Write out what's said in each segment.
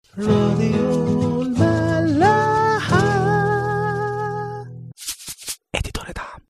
راديو الملاحة اديتور دعم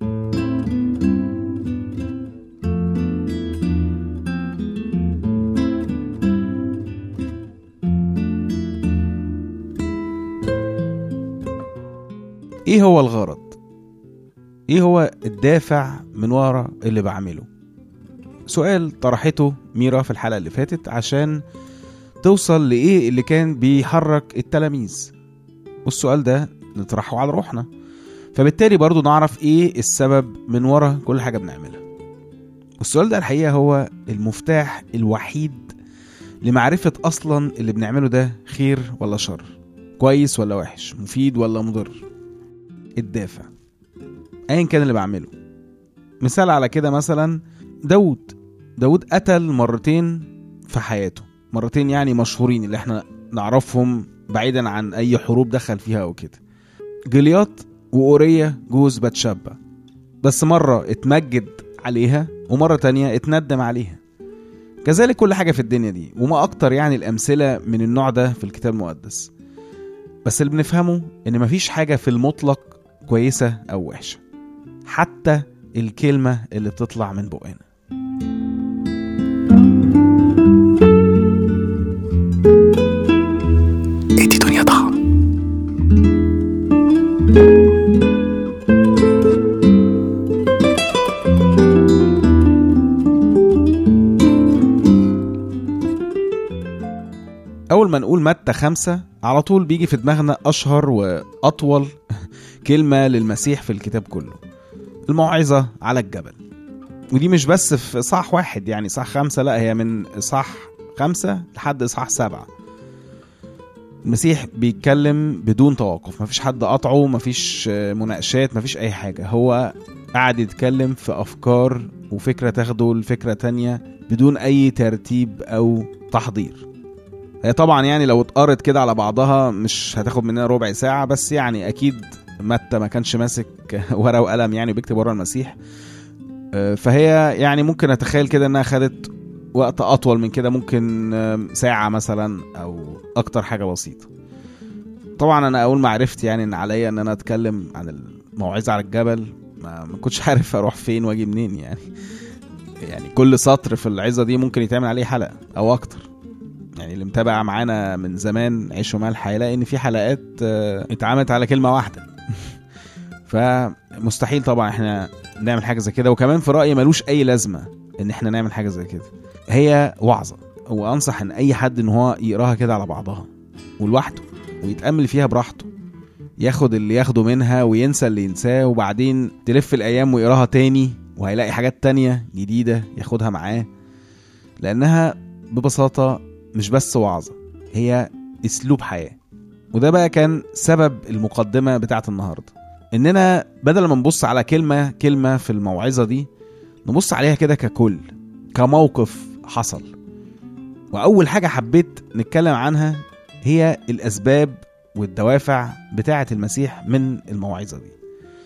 ايه هو الغرض ايه هو الدافع من ورا اللي بعمله سؤال طرحته ميرا في الحلقه اللي فاتت عشان توصل لايه اللي كان بيحرك التلاميذ والسؤال ده نطرحه على روحنا فبالتالي برضو نعرف ايه السبب من ورا كل حاجه بنعملها والسؤال ده الحقيقه هو المفتاح الوحيد لمعرفه اصلا اللي بنعمله ده خير ولا شر كويس ولا وحش مفيد ولا مضر الدافع ايا كان اللي بعمله مثال على كده مثلا داود داود قتل مرتين في حياته مرتين يعني مشهورين اللي احنا نعرفهم بعيدا عن اي حروب دخل فيها او كده جلياط وأورية جوز بتشبع بس مرة اتمجد عليها ومرة تانية اتندم عليها كذلك كل حاجة في الدنيا دي وما أكتر يعني الأمثلة من النوع ده في الكتاب المقدس بس اللي بنفهمه إن مفيش حاجة في المطلق كويسة أو وحشة حتى الكلمة اللي بتطلع من بقنا اديتور دعم أول ما نقول متى خمسة على طول بيجي في دماغنا أشهر وأطول كلمة للمسيح في الكتاب كله الموعظة على الجبل ودي مش بس في إصحاح واحد يعني إصحاح خمسة لا هي من إصحاح خمسة لحد إصحاح سبعة المسيح بيتكلم بدون توقف مفيش حد قطعه مفيش آه، مناقشات مفيش أي حاجة هو قاعد يتكلم في أفكار وفكرة تاخده لفكرة تانية بدون أي ترتيب أو تحضير هي طبعا يعني لو اتقرت كده على بعضها مش هتاخد مننا ربع ساعة بس يعني أكيد متى ما كانش ماسك ورقة وقلم يعني وبيكتب ورا المسيح آه، فهي يعني ممكن أتخيل كده إنها خدت وقت أطول من كده ممكن آم، ساعة مثلا أو أكتر حاجة بسيطة طبعا أنا أول ما عرفت يعني إن عليا إن أنا أتكلم عن الموعظة على الجبل ما ما كنتش عارف أروح فين وأجي منين يعني يعني كل سطر في العظة دي ممكن يتعمل عليه حلقة أو أكتر يعني اللي متابع معانا من زمان عيش وملح هيلاقي ان في حلقات آه، اتعملت على كلمه واحده فمستحيل طبعا احنا نعمل حاجه زي كده وكمان في رايي ملوش اي لازمه ان احنا نعمل حاجه زي كده هي وعظه وانصح ان اي حد ان هو يقراها كده على بعضها ولوحده ويتامل فيها براحته ياخد اللي ياخده منها وينسى اللي ينساه وبعدين تلف الايام ويقراها تاني وهيلاقي حاجات تانية جديده ياخدها معاه لانها ببساطه مش بس وعظة هي اسلوب حياة وده بقى كان سبب المقدمة بتاعت النهاردة اننا بدل ما نبص على كلمة كلمة في الموعظة دي نبص عليها كده ككل كموقف حصل واول حاجة حبيت نتكلم عنها هي الاسباب والدوافع بتاعة المسيح من الموعظة دي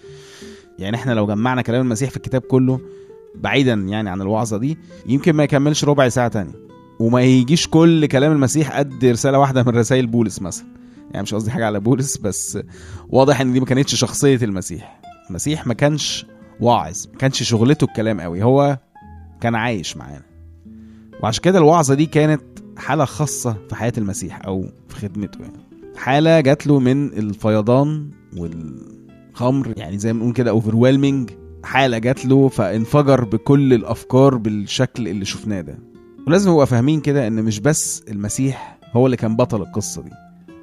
يعني احنا لو جمعنا كلام المسيح في الكتاب كله بعيدا يعني عن الوعظة دي يمكن ما يكملش ربع ساعة تانية وما يجيش كل كلام المسيح قد رساله واحده من رسائل بولس مثلا يعني مش قصدي حاجه على بولس بس واضح ان دي ما كانتش شخصيه المسيح المسيح ما كانش واعظ ما كانش شغلته الكلام قوي هو كان عايش معانا وعشان كده الوعظه دي كانت حاله خاصه في حياه المسيح او في خدمته يعني حاله جات له من الفيضان والخمر يعني زي ما نقول كده اوفرويلمنج حاله جات له فانفجر بكل الافكار بالشكل اللي شفناه ده ولازم نبقى فاهمين كده ان مش بس المسيح هو اللي كان بطل القصه دي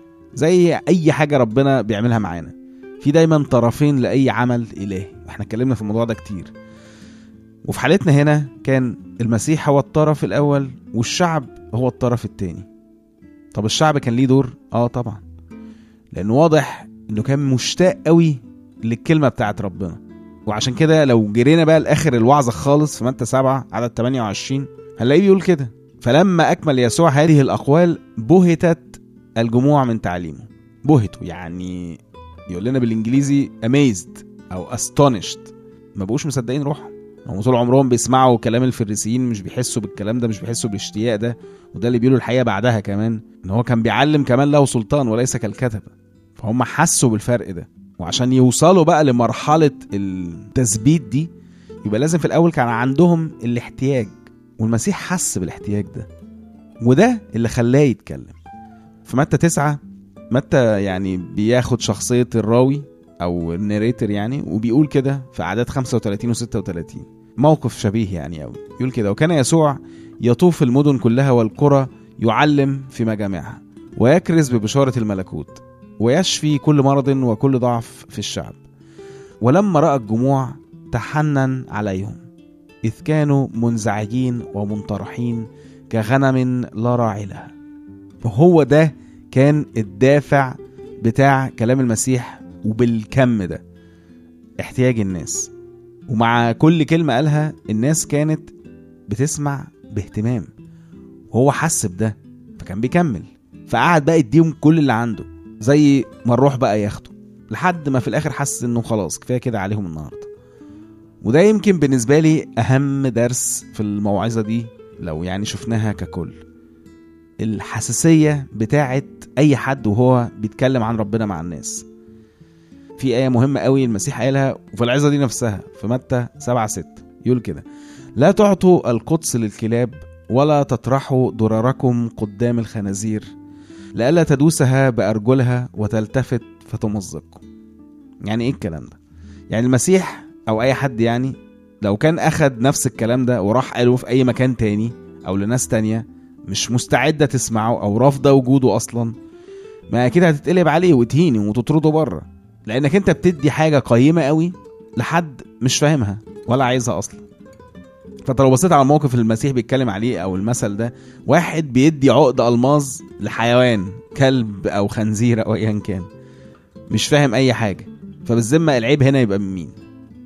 زي اي حاجه ربنا بيعملها معانا في دايما طرفين لاي عمل الهي احنا اتكلمنا في الموضوع ده كتير وفي حالتنا هنا كان المسيح هو الطرف الاول والشعب هو الطرف التاني طب الشعب كان ليه دور اه طبعا لانه واضح انه كان مشتاق قوي للكلمه بتاعت ربنا وعشان كده لو جرينا بقى لاخر الوعظه خالص في متى 7 عدد 28 هنلاقيه بيقول كده فلما أكمل يسوع هذه الأقوال بهتت الجموع من تعليمه بهتوا يعني يقول لنا بالإنجليزي amazed أو astonished ما بقوش مصدقين روحهم هم طول عمرهم بيسمعوا كلام الفريسيين مش بيحسوا بالكلام ده مش بيحسوا بالاشتياق ده وده اللي بيقولوا الحقيقه بعدها كمان ان هو كان بيعلم كمان له سلطان وليس كالكتبه فهم حسوا بالفرق ده وعشان يوصلوا بقى لمرحله التثبيت دي يبقى لازم في الاول كان عندهم الاحتياج والمسيح حس بالاحتياج ده وده اللي خلاه يتكلم في متى تسعة متى يعني بياخد شخصية الراوي أو الناريتر يعني وبيقول كده في أعداد 35 و 36 موقف شبيه يعني أوي يقول كده وكان يسوع يطوف المدن كلها والقرى يعلم في مجامعها ويكرز ببشارة الملكوت ويشفي كل مرض وكل ضعف في الشعب ولما رأى الجموع تحنن عليهم إذ كانوا منزعجين ومنطرحين كغنم لا راعي لها وهو ده كان الدافع بتاع كلام المسيح وبالكم ده احتياج الناس ومع كل كلمة قالها الناس كانت بتسمع باهتمام وهو حس بده فكان بيكمل فقعد بقى يديهم كل اللي عنده زي ما الروح بقى ياخده لحد ما في الاخر حس انه خلاص كفايه كده عليهم النهارده وده يمكن بالنسبه لي اهم درس في الموعظه دي لو يعني شفناها ككل الحساسيه بتاعت اي حد وهو بيتكلم عن ربنا مع الناس في آية مهمة قوي المسيح قالها وفي العظة دي نفسها في متى 7 6 يقول كده لا تعطوا القدس للكلاب ولا تطرحوا ضرركم قدام الخنازير لئلا تدوسها بأرجلها وتلتفت فتمزقكم يعني ايه الكلام ده يعني المسيح او اي حد يعني لو كان اخد نفس الكلام ده وراح قاله في اي مكان تاني او لناس تانية مش مستعدة تسمعه او رافضة وجوده اصلا ما اكيد هتتقلب عليه وتهينه وتطرده بره لانك انت بتدي حاجة قيمة قوي لحد مش فاهمها ولا عايزها اصلا فانت لو بصيت على الموقف اللي المسيح بيتكلم عليه او المثل ده واحد بيدي عقد الماظ لحيوان كلب او خنزير او ايا كان مش فاهم اي حاجه فبالذمه العيب هنا يبقى من مين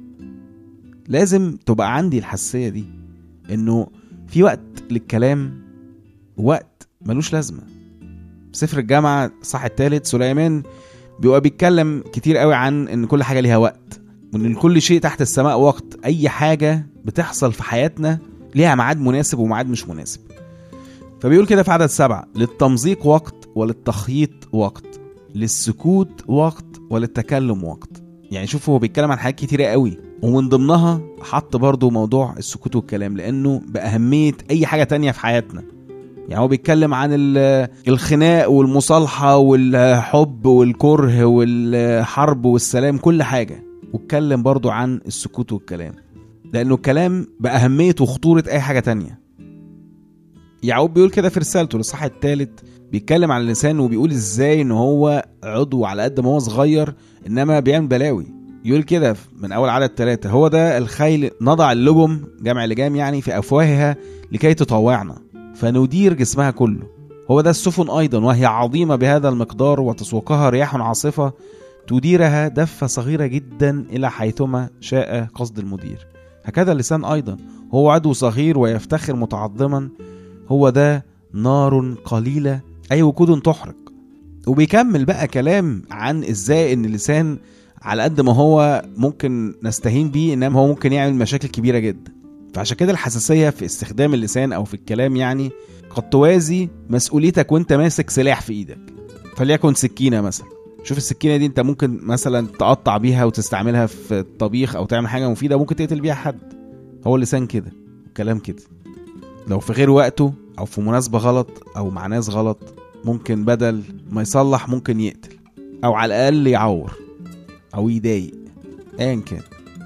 لازم تبقى عندي الحساسيه دي انه في وقت للكلام ووقت ملوش لازمه في سفر الجامعه صح الثالث سليمان بيبقى بيتكلم كتير قوي عن ان كل حاجه ليها وقت وان لكل شيء تحت السماء وقت اي حاجه بتحصل في حياتنا ليها ميعاد مناسب وميعاد مش مناسب فبيقول كده في عدد سبعة للتمزيق وقت وللتخييط وقت للسكوت وقت وللتكلم وقت يعني شوف هو بيتكلم عن حاجات كتيرة قوي ومن ضمنها حط برضو موضوع السكوت والكلام لأنه بأهمية أي حاجة تانية في حياتنا يعني هو بيتكلم عن ال- الخناق والمصالحة والحب والكره والحرب والسلام كل حاجة واتكلم برضو عن السكوت والكلام لأنه الكلام بأهمية وخطورة أي حاجة تانية يعقوب بيقول كده في رسالته للصح الثالث بيتكلم عن اللسان وبيقول ازاي ان هو عضو على قد ما هو صغير انما بيعمل بلاوي يقول كده من اول عدد ثلاثة هو ده الخيل نضع اللبم جمع لجام يعني في افواهها لكي تطوعنا فندير جسمها كله هو ده السفن ايضا وهي عظيمة بهذا المقدار وتسوقها رياح عاصفة تديرها دفة صغيرة جدا الى حيثما شاء قصد المدير هكذا اللسان ايضا هو عضو صغير ويفتخر متعظما هو ده نار قليلة أي وقود تحرق وبيكمل بقى كلام عن ازاي ان اللسان على قد ما هو ممكن نستهين بيه انما هو ممكن يعمل مشاكل كبيرة جدا فعشان كده الحساسية في استخدام اللسان او في الكلام يعني قد توازي مسؤوليتك وانت ماسك سلاح في ايدك فليكن سكينة مثلا شوف السكينة دي انت ممكن مثلا تقطع بيها وتستعملها في الطبيخ او تعمل حاجة مفيدة ممكن تقتل بيها حد هو اللسان كده الكلام كده لو في غير وقته او في مناسبة غلط او مع ناس غلط ممكن بدل ما يصلح ممكن يقتل او على الاقل يعور او يضايق ايا كان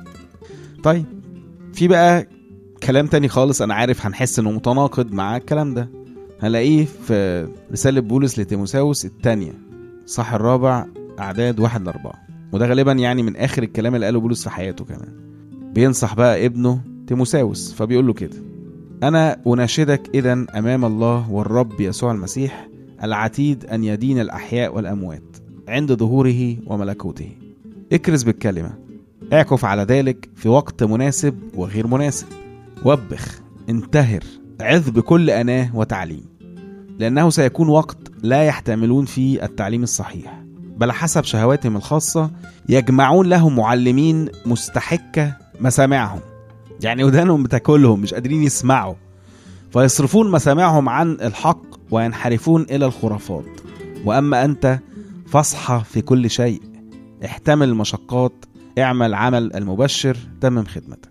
طيب في بقى كلام تاني خالص انا عارف هنحس انه متناقض مع الكلام ده هنلاقيه في رسالة بولس لتيموساوس الثانية صح الرابع أعداد واحد لأربعة وده غالبا يعني من آخر الكلام اللي قاله بولس في حياته كمان بينصح بقى ابنه تيموساوس فبيقول له كده أنا أناشدك إذا أمام الله والرب يسوع المسيح العتيد أن يدين الأحياء والأموات عند ظهوره وملكوته اكرز بالكلمة اعكف على ذلك في وقت مناسب وغير مناسب وبخ انتهر عظ بكل أناه وتعليم لأنه سيكون وقت لا يحتملون فيه التعليم الصحيح بل حسب شهواتهم الخاصة يجمعون لهم معلمين مستحكة مسامعهم يعني ودانهم بتاكلهم مش قادرين يسمعوا فيصرفون مسامعهم عن الحق وينحرفون الى الخرافات واما انت فاصحى في كل شيء احتمل المشقات اعمل عمل المبشر تمم خدمتك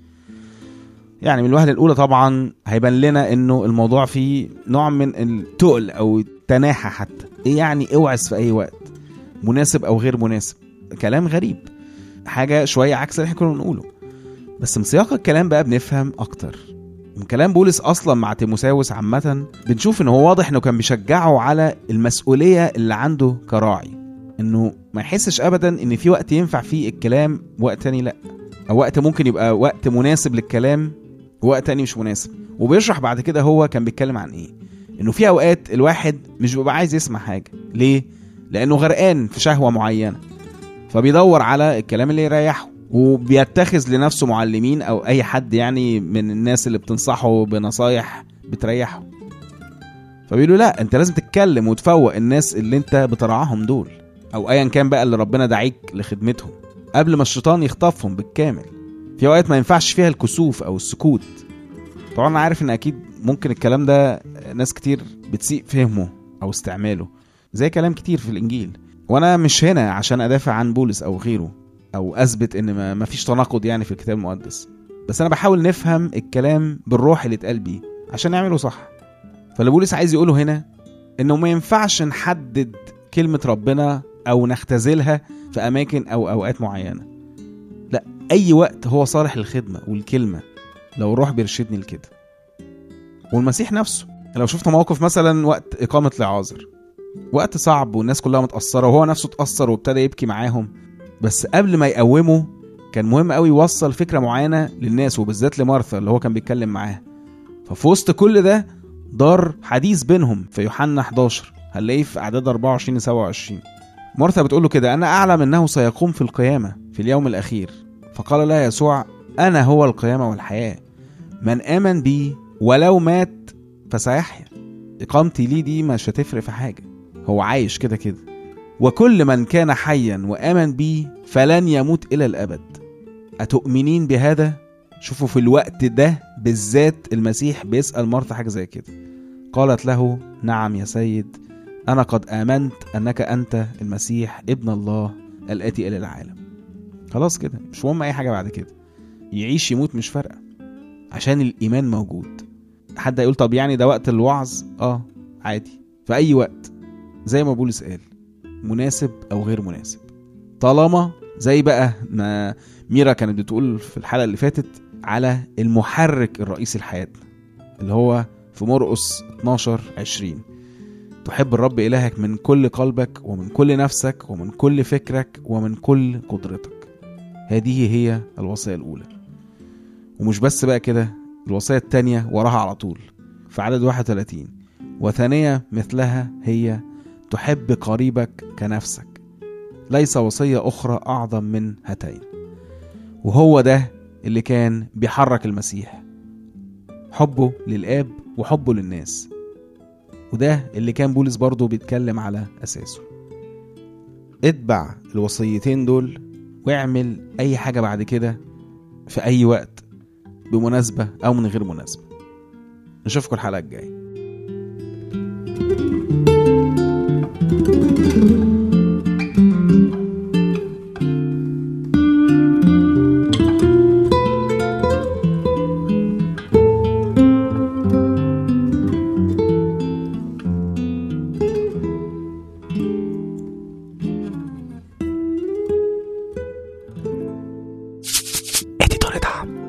يعني من الوهلة الأولى طبعا هيبان لنا إنه الموضوع فيه نوع من التقل أو التناحة حتى إيه يعني اوعظ في أي وقت مناسب أو غير مناسب كلام غريب حاجة شوية عكس اللي احنا كنا بنقوله بس من سياق الكلام بقى بنفهم أكتر من كلام بولس أصلا مع تيموساوس عامة بنشوف إن هو واضح إنه كان بيشجعه على المسؤولية اللي عنده كراعي إنه ما يحسش أبدا إن في وقت ينفع فيه الكلام وقت تاني لأ أو وقت ممكن يبقى وقت مناسب للكلام ووقت تاني مش مناسب وبيشرح بعد كده هو كان بيتكلم عن ايه انه في اوقات الواحد مش بيبقى عايز يسمع حاجه ليه لانه غرقان في شهوه معينه فبيدور على الكلام اللي يريحه وبيتخذ لنفسه معلمين او اي حد يعني من الناس اللي بتنصحه بنصايح بتريحه فبيقولوا لا انت لازم تتكلم وتفوق الناس اللي انت بترعاهم دول او ايا كان بقى اللي ربنا دعيك لخدمتهم قبل ما الشيطان يخطفهم بالكامل في اوقات ما ينفعش فيها الكسوف او السكوت طبعا انا عارف ان اكيد ممكن الكلام ده ناس كتير بتسيء فهمه او استعماله زي كلام كتير في الانجيل وانا مش هنا عشان ادافع عن بولس او غيره او اثبت ان ما ما فيش تناقض يعني في الكتاب المقدس بس انا بحاول نفهم الكلام بالروح اللي اتقال بيه عشان نعمله صح فاللي بولس عايز يقوله هنا انه ما ينفعش نحدد كلمة ربنا او نختزلها في اماكن او اوقات معينة لا اي وقت هو صالح للخدمة والكلمة لو الروح بيرشدني لكده والمسيح نفسه لو شفت موقف مثلا وقت إقامة لعازر وقت صعب والناس كلها متأثرة وهو نفسه اتأثر وابتدى يبكي معاهم بس قبل ما يقومه كان مهم قوي يوصل فكرة معينة للناس وبالذات لمارثا اللي هو كان بيتكلم معاها ففي وسط كل ده دار حديث بينهم في يوحنا 11 هنلاقيه في أعداد 24 ل 27 مارثا بتقول له كده أنا أعلم أنه سيقوم في القيامة في اليوم الأخير فقال لها يسوع أنا هو القيامة والحياة من آمن بي ولو مات فسيحيا إقامتي ليه دي مش هتفرق في حاجة هو عايش كده كده وكل من كان حيا وآمن بي فلن يموت إلى الأبد أتؤمنين بهذا؟ شوفوا في الوقت ده بالذات المسيح بيسأل مرثا حاجة زي كده قالت له نعم يا سيد أنا قد آمنت أنك أنت المسيح ابن الله الآتي إلى العالم خلاص كده مش مهم أي حاجة بعد كده يعيش يموت مش فارقة عشان الإيمان موجود حد هيقول طب يعني ده وقت الوعظ اه عادي في أي وقت زي ما بولس قال مناسب أو غير مناسب طالما زي بقى ما ميرا كانت بتقول في الحلقة اللي فاتت على المحرك الرئيسي لحياتنا اللي هو في مرقس 12 20 تحب الرب إلهك من كل قلبك ومن كل نفسك ومن كل فكرك ومن كل قدرتك هذه هي الوصية الأولى ومش بس بقى كده الوصية التانية وراها على طول في عدد 31 وثانية مثلها هي تحب قريبك كنفسك ليس وصية أخرى أعظم من هاتين وهو ده اللي كان بيحرك المسيح حبه للآب وحبه للناس وده اللي كان بولس برضه بيتكلم على أساسه اتبع الوصيتين دول واعمل أي حاجة بعد كده في أي وقت بمناسبة أو من غير مناسبة نشوفكم الحلقة الجاية Editore Dam.